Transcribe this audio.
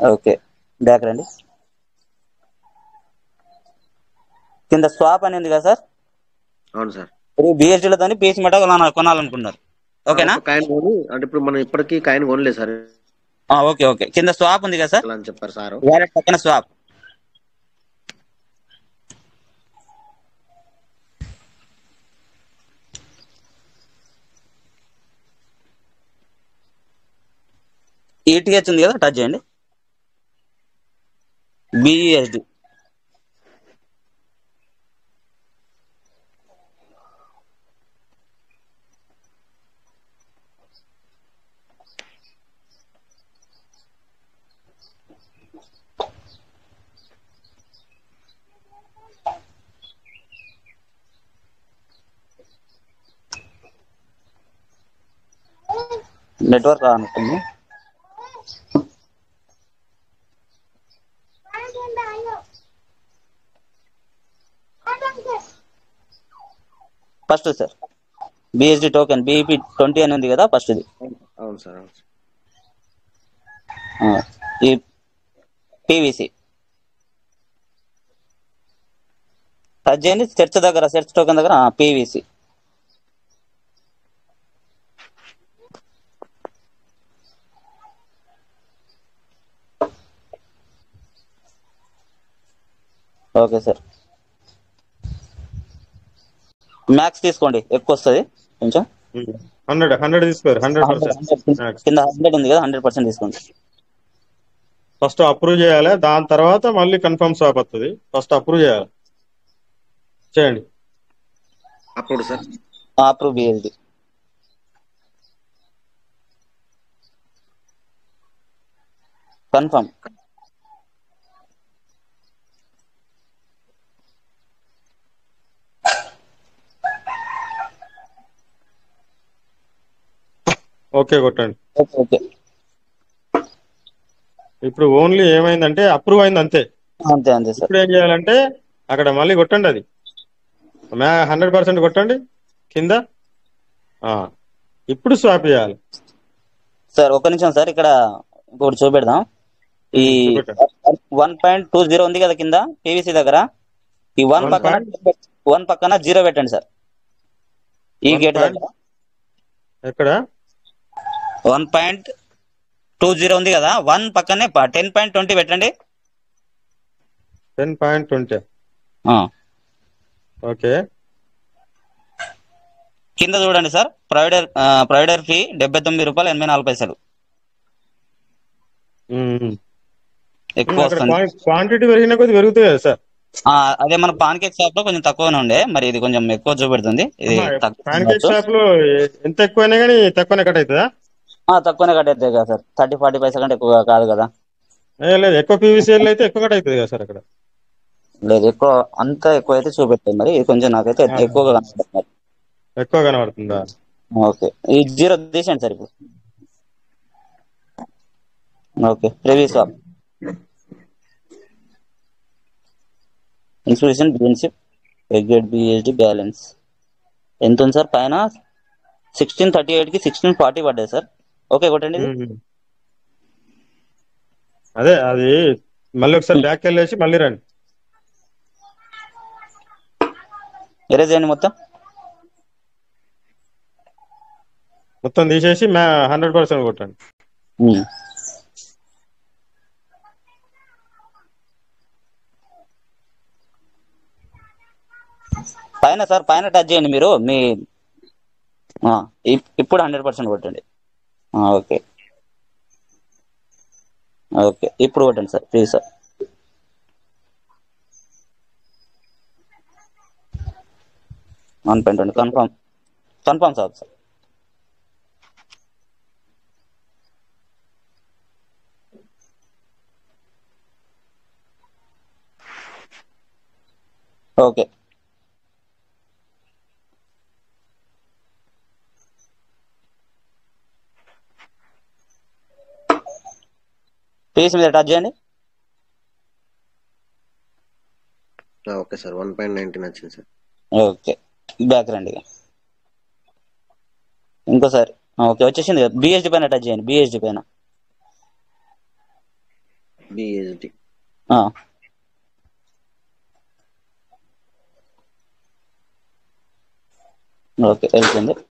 Okay back రండి కింద swap అని ఉంది కదా సార్ అవును సార్ ఇప్పుడు బిఎస్డీలతో పీస్ మెట కొనాలనుకున్నారు ఓకేనా ఒక కాయిన్ కొని అంటే ఇప్పుడు మనం ఇప్పటికీ కాయిన్ కొనలేదు సార్ ఆ, ఓకే ఓకే కింద స్వాప్ ఉంది కదా సార్ అలా అని చెప్పారు సార్ వాలెట్ పక్కన స్వాప్ ఈటీహెచ్ ఉంది కదా టచ్ చేయండి బిఈఎస్డి నెట్వర్క్ అనుకుంది first sir BSD token BEP twenty అని ఉంది కదా ఫస్ట్ ఇది అవును సార్ అవును సార్ ఆ, ఈ పీవీసీ టచ్ చేయండి సెర్చ్ దగ్గర సెర్చ్ టోకెన్ దగ్గర పీవీసీ ఓకే సార్ మ్యాక్స్ తీసుకోండి ఎక్కువ వస్తుంది కొంచెం హండ్రెడ్ హండ్రెడ్ తీసుకోరు హండ్రెడ్ పర్సెంట్ కింద హండ్రెడ్ ఉంది కదా హండ్రెడ్ పర్సెంట్ తీసుకోండి ఫస్ట్ అప్రూవ్ చేయాలి దాని తర్వాత మళ్ళీ కన్ఫర్మ్ స్వాప్ వస్తుంది ఫస్ట్ అప్రూవ్ చేయాలి చేయండి అప్పుడు sir approve BSD confirm okay కొట్టండి ఓకే ఓకే ఇప్పుడు ఓన్లీ ఏమైందంటే అప్రూవ్ అయింది అంతే అంతే అంతే సార్ ఇప్పుడు ఏం చేయాలంటే అక్కడ మళ్ళీ కొట్టండి అది మ్యా హండ్రెడ్ పర్సెంట్ కొట్టండి కింద ఆ, ఇప్పుడు స్వాప్ చేయాలి సార్ ఒక్క నిమిషం సార్ ఇక్కడ ఇంకొకటి చూపెడదాం ఈ చూపెట్టండి. వన్ పాయింట్ టూ జీరో ఉంది కదా కింద పీవీసీ దగ్గర ఈ వన్ One పక్కన వన్ పక్కన జీరో పెట్టండి సార్ ఈ One గేట్ point- దగ్గర ఎక్కడ వన్ పాయింట్ టూ జీరో ఉంది కదా వన్ పక్కనే టెన్ పాయింట్ ట్వంటీ పెట్టండి టెన్ పాయింట్ ట్వంటీ ఆ. ఓకే కింద చూడండి సార్ ప్రొవైడర్ ప్రొవైడర్ ఫీ డెబ్బై తొమ్మిది రూపాయలు ఎనభై నాలుగు పైసలు ఉమ్. ఎక్కువ అక్కడ వస్తుంది క్వాంటిటీ పెరిగిన కొద్ది పెరుగుతుంది కదా సార్ ఆ, అదే మన పాన్ కేక్ షాప్ లో కొంచెం తక్కువనే ఉండే మరి ఇది కొంచెం ఎక్కువ చూపెడుతుంది ఇది తక్కువ పాన్ కేక్ ఉండొచ్చు. షాప్ లో ఎంత ఎక్కువైనా కానీ తక్కువనే కట్ అవుతుందా ఆ, తక్కువనే కట్ అవుతుంది కదా సార్ థర్టీ ఫార్టీ పైసా కంటే ఎక్కువ కాదు కదా ఏ, లేదు ఎక్కువ పీవీసీఎల్ అయితే ఎక్కువ కట్ అవుతుంది కదా సార్ అక్కడ లేదు ఎక్కువ అంత ఎక్కువ అయితే చూపెట్టాయి మరి ఇది కొంచెం నాకైతే ఎక్కువగా కనపడుతుంది మరి. ఎక్కువ కనబడుతుందా ఓకే ఈ జీరో తీసేయండి సార్ ఇప్పుడు ఓకే ప్రీవియస్ స్వాప్ ఇన్స్టిట్యూషన్ ప్రిన్సిప్ ఎగ్రేడ్ బిఎస్డి బ్యాలెన్స్ ఎంత ఉంది సార్ పైన సిక్స్టీన్ థర్టీ ఎయిట్ కి సిక్స్టీన్ ఫార్టీ పడ్డాయి సార్ ఓకే కొట్టండి ఇది. ఉమ్. అదే అది మళ్ళీ ఒకసారి బ్యాక్ వెళ్ళేసి మళ్ళీ రండి ఎరేజ్ చేయండి మొత్తం మొత్తం తీసేసి మ్యా హండ్రెడ్ పర్సెంట్ కొట్టండి ఉమ్. పైన సార్ పైన టచ్ చేయండి మీరు మీ ఆ, ఇప్- ఇప్పుడు హండ్రెడ్ పర్సెంట్ కొట్టండి ఆ, ఓకే ఓకే ఇప్పుడు కొట్టండి sir please sir one point twenty confirm confirm sir sir okay piece మీద టచ్ చేయండి okay sir one point nineteen వచ్చింది సార్ ఓకే బ్యాక్ రండి ఇక. ఇంకోసారి ఆ, ఓకే వచ్చేసింది కదా బిఎస్డి పైన టచ్ చేయండి బిఎస్డి పైన బిఎస్డి ఓకే వెళ్ళిపోయింది